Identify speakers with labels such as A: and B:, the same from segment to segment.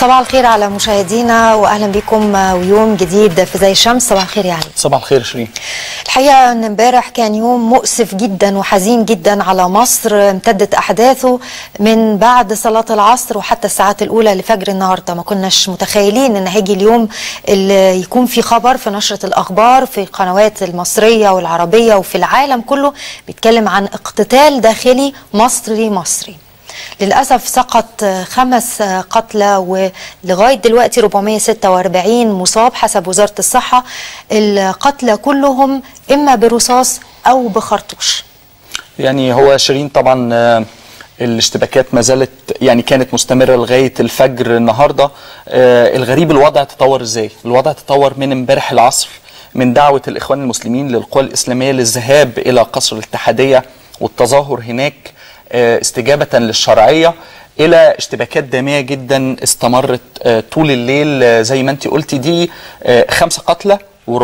A: صباح الخير على مشاهدينا واهلا بكم ويوم جديد في زي الشمس صباح الخير يعني
B: صباح الخير شيرين
A: الحقيقه ان امبارح كان يوم مؤسف جدا وحزين جدا على مصر امتدت احداثه من بعد صلاه العصر وحتى الساعات الاولى لفجر النهارده ما كناش متخيلين ان هيجي اليوم اللي يكون في خبر في نشره الاخبار في القنوات المصريه والعربيه وفي العالم كله بيتكلم عن اقتتال داخلي مصري مصري للأسف سقط خمس قتلى ولغاية دلوقتي 446 مصاب حسب وزارة الصحة القتلى كلهم إما برصاص أو بخرطوش
B: يعني هو شيرين طبعا آه، الاشتباكات ما زالت يعني كانت مستمرة لغاية الفجر النهاردة آه، الغريب الوضع تطور ازاي الوضع تطور من امبارح العصر من دعوة الإخوان المسلمين للقوى الإسلامية للذهاب إلى قصر الاتحادية والتظاهر هناك آه، استجابة للشرعية إلى اشتباكات دامية جدا استمرت آه، طول الليل آه، زي ما أنت قلتي دي آه، خمسة قتلى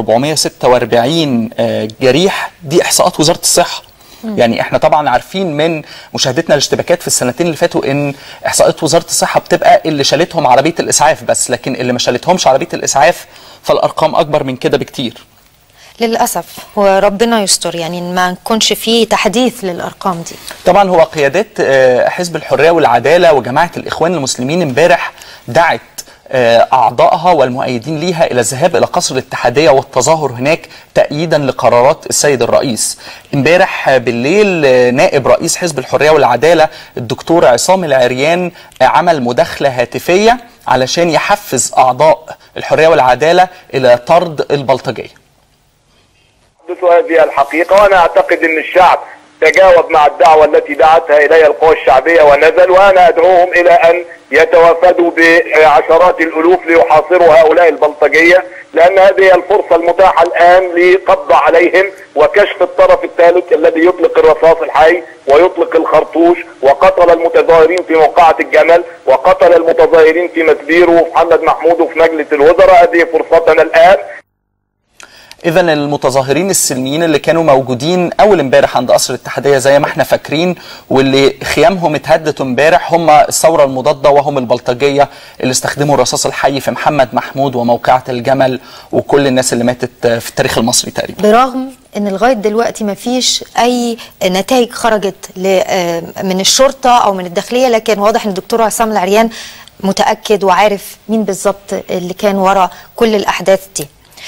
B: و446 جريح دي إحصاءات وزارة الصحة يعني احنا طبعا عارفين من مشاهدتنا للاشتباكات في السنتين اللي فاتوا ان احصاءات وزاره الصحه بتبقى اللي شالتهم عربيه الاسعاف بس لكن اللي ما شالتهمش عربيه الاسعاف فالارقام اكبر من كده بكتير
A: للأسف وربنا يستر يعني ما نكونش فيه تحديث للأرقام دي
B: طبعا هو قيادات آه، حزب الحريه والعداله وجماعه الاخوان المسلمين امبارح دعت آه، اعضائها والمؤيدين ليها الى الذهاب الى قصر الاتحاديه والتظاهر هناك تأييدا لقرارات السيد الرئيس. امبارح آه، بالليل آه، نائب رئيس حزب الحريه والعداله الدكتور عصام العريان آه، عمل مداخله هاتفيه علشان يحفز اعضاء الحريه والعداله الى طرد البلطجيه.
C: تحدث هذه الحقيقة وأنا أعتقد أن الشعب تجاوب مع الدعوة التي دعتها إليها القوى الشعبية ونزل وأنا أدعوهم إلى أن يتوافدوا بعشرات الألوف ليحاصروا هؤلاء البلطجية لأن هذه هي الفرصة المتاحة الآن لقبض عليهم وكشف الطرف الثالث الذي يطلق الرصاص الحي ويطلق الخرطوش وقتل المتظاهرين في موقعة الجمل وقتل المتظاهرين في مسبير وفي محمد محمود وفي مجلس الوزراء هذه فرصتنا الآن
B: اذا المتظاهرين السلميين اللي كانوا موجودين اول امبارح عند قصر الاتحاديه زي ما احنا فاكرين واللي خيامهم اتهدت امبارح هم الثوره المضاده وهم البلطجيه اللي استخدموا الرصاص الحي في محمد محمود وموقعه الجمل وكل الناس اللي ماتت في التاريخ المصري تقريبا
A: برغم ان لغايه دلوقتي ما فيش اي نتائج خرجت ل- آه، من الشرطه او من الداخليه لكن واضح ان الدكتور عصام العريان متاكد وعارف مين بالظبط اللي كان ورا كل الاحداث دي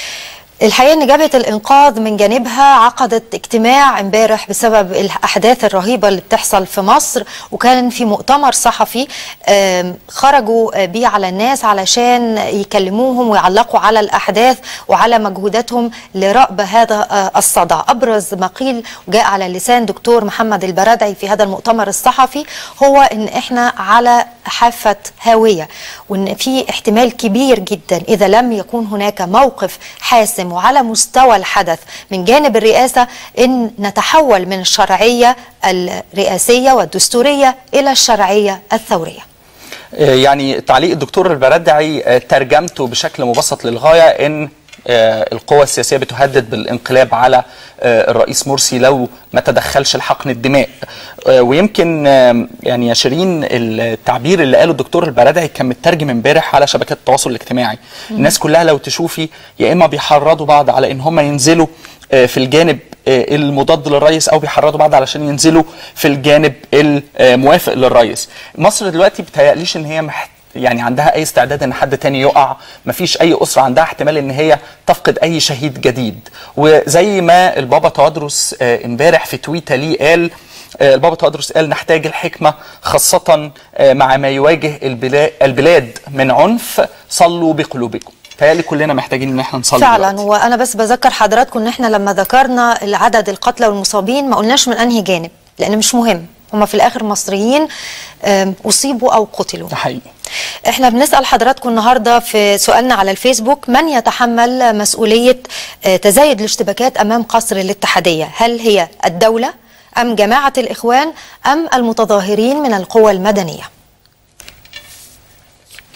A: الحقيقه ان جبهه الانقاذ من جانبها عقدت اجتماع امبارح بسبب الاحداث الرهيبه اللي بتحصل في مصر وكان في مؤتمر صحفي آم، خرجوا بيه على الناس علشان يكلموهم ويعلقوا على الاحداث وعلى مجهوداتهم لرأب هذا آه، الصدع ابرز ما قيل وجاء على لسان دكتور محمد البرادعي في هذا المؤتمر الصحفي هو ان احنا على حافه هاويه وان في احتمال كبير جدا اذا لم يكون هناك موقف حاسم وعلى مستوى الحدث من جانب الرئاسه ان نتحول من الشرعيه الرئاسيه والدستوريه الى الشرعيه الثوريه.
B: آه، يعني تعليق الدكتور البردعي آه، ترجمته بشكل مبسط للغايه ان آه، القوى السياسيه بتهدد بالانقلاب على آه، الرئيس مرسي لو ما تدخلش لحقن الدماء آه، ويمكن آه، يعني يا شيرين التعبير اللي قاله الدكتور البردعي كان مترجم امبارح على شبكات التواصل الاجتماعي الناس كلها لو تشوفي يا اما بيحرضوا بعض على ان هم ينزلوا آه، في الجانب آه، المضاد للرئيس او بيحرضوا بعض علشان ينزلوا في الجانب الموافق للرئيس مصر دلوقتي بتهيأليش ان هي محت يعني عندها اي استعداد ان حد تاني يقع مفيش اي اسره عندها احتمال ان هي تفقد اي شهيد جديد وزي ما البابا تودرس آه، امبارح في تويته ليه قال آه، البابا تودرس قال نحتاج الحكمه خاصه آه، مع ما يواجه البلا- البلاد من عنف صلوا بقلوبكم تهيألي كلنا محتاجين ان احنا نصلي
A: فعلا
B: دلوقتي.
A: وانا بس بذكر حضراتكم ان احنا لما ذكرنا العدد القتلى والمصابين ما قلناش من انهي جانب لان مش مهم هم في الاخر مصريين آم، اصيبوا او قتلوا
B: ده حقيقي
A: احنا بنسال حضراتكم النهارده في سؤالنا على الفيسبوك من يتحمل مسؤوليه آه، تزايد الاشتباكات امام قصر الاتحاديه هل هي الدوله ام جماعه الاخوان ام المتظاهرين من القوى المدنيه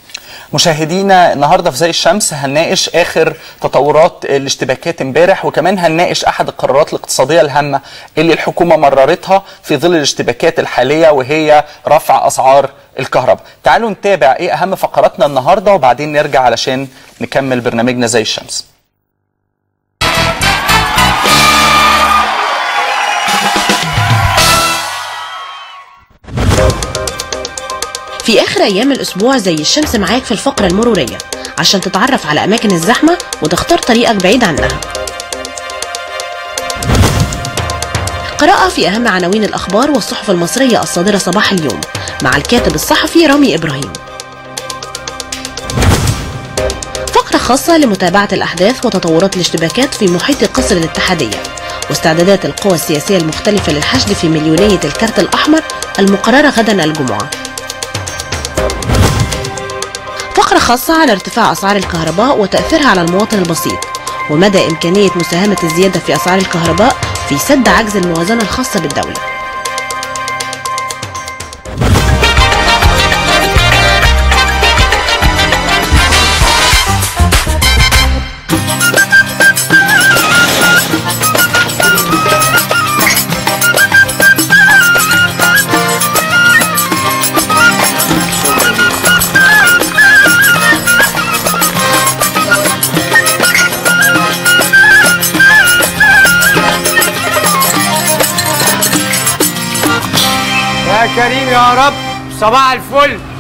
B: مشاهدينا النهارده في زي الشمس هنناقش اخر تطورات الاشتباكات امبارح وكمان هنناقش احد القرارات الاقتصاديه الهامه اللي الحكومه مررتها في ظل الاشتباكات الحاليه وهي رفع اسعار الكهرباء. تعالوا نتابع ايه اهم فقراتنا النهارده وبعدين نرجع علشان نكمل برنامجنا زي الشمس.
D: في آخر أيام الأسبوع زي الشمس معاك في الفقرة المرورية عشان تتعرف على أماكن الزحمة وتختار طريقك بعيد عنها قراءة في أهم عناوين الأخبار والصحف المصرية الصادرة صباح اليوم مع الكاتب الصحفي رامي إبراهيم فقرة خاصة لمتابعة الأحداث وتطورات الاشتباكات في محيط قصر الاتحادية واستعدادات القوى السياسية المختلفة للحشد في مليونية الكارت الأحمر المقررة غدا الجمعة فقرة خاصة على ارتفاع أسعار الكهرباء وتأثيرها على المواطن البسيط ومدى إمكانية مساهمة الزيادة في أسعار الكهرباء في سد عجز الموازنة الخاصة بالدولة
E: يا كريم يا رب صباح الفل